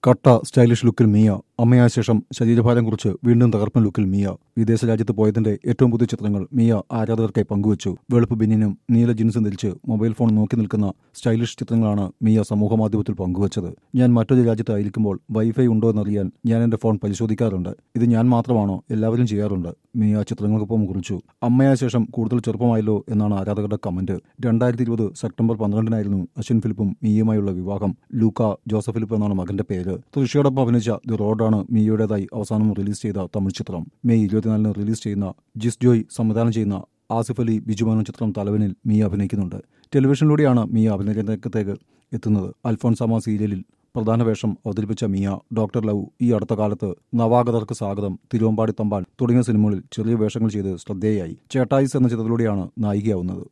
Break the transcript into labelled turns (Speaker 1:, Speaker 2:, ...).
Speaker 1: കട്ട സ്റ്റൈലിഷ് ലുക്കിൽ മിയ അമ്മയായ ശേഷം ശരീരഭാരം കുറിച്ച് വീണ്ടും തകർപ്പൻ ലുക്കിൽ മിയ വിദേശ രാജ്യത്ത് പോയതിന്റെ ഏറ്റവും പുതിയ ചിത്രങ്ങൾ മിയ ആരാധകർക്കായി പങ്കുവച്ചു വെളുപ്പ് ബിന്നിനും നീല ജീൻസും ധരിച്ച് മൊബൈൽ ഫോൺ നോക്കി നിൽക്കുന്ന സ്റ്റൈലിഷ് ചിത്രങ്ങളാണ് മിയ സമൂഹമാധ്യമത്തിൽ പങ്കുവച്ചത് ഞാൻ മറ്റൊരു രാജ്യത്തായിരിക്കുമ്പോൾ വൈഫൈ ഉണ്ടോ എന്നറിയാൻ ഞാൻ എന്റെ ഫോൺ പരിശോധിക്കാറുണ്ട് ഇത് ഞാൻ മാത്രമാണോ എല്ലാവരും ചെയ്യാറുണ്ട് മിയ ചിത്രങ്ങൾക്കൊപ്പം കുറിച്ചു അമ്മയായ ശേഷം കൂടുതൽ ചെറുപ്പമായല്ലോ എന്നാണ് ആരാധകരുടെ കമന്റ് രണ്ടായിരത്തി ഇരുപത് സെപ്റ്റംബർ പന്ത്രണ്ടിനായിരുന്നു അശ്വിൻ ഫിലിപ്പും മിയയുമായുള്ള വിവാഹം ലൂക്ക ജോസഫ് ഫിലിപ്പ് എന്നാണ് മകന്റെ പേര് തൃശയോടൊപ്പം അഭിനയിച്ച ദി റോഡാണ് മിയയുടേതായി അവസാനം റിലീസ് ചെയ്ത തമിഴ് ചിത്രം മെയ് ഇരുപത്തിനാലിന് റിലീസ് ചെയ്യുന്ന ജിസ് ജോയ് സംവിധാനം ചെയ്യുന്ന ആസിഫ് അലി ബിജുമാനൻ ചിത്രം തലവനിൽ മിയ അഭിനയിക്കുന്നുണ്ട് ടെലിവിഷനിലൂടെയാണ് മിയ അഭിനയ രംഗത്തേക്ക് എത്തുന്നത് അൽഫോൺസാമ സീരിയലിൽ പ്രധാന വേഷം അവതരിപ്പിച്ച മിയ ഡോക്ടർ ലവ് ഈ അടുത്ത കാലത്ത് നവാഗതർക്ക് സ്വാഗതം തിരുവമ്പാടി തമ്പാൻ തുടങ്ങിയ സിനിമകളിൽ ചെറിയ വേഷങ്ങൾ ചെയ്ത് ശ്രദ്ധേയായി ചേട്ടായിസ് എന്ന ചിത്രത്തിലൂടെയാണ് നായികയാവുന്നത്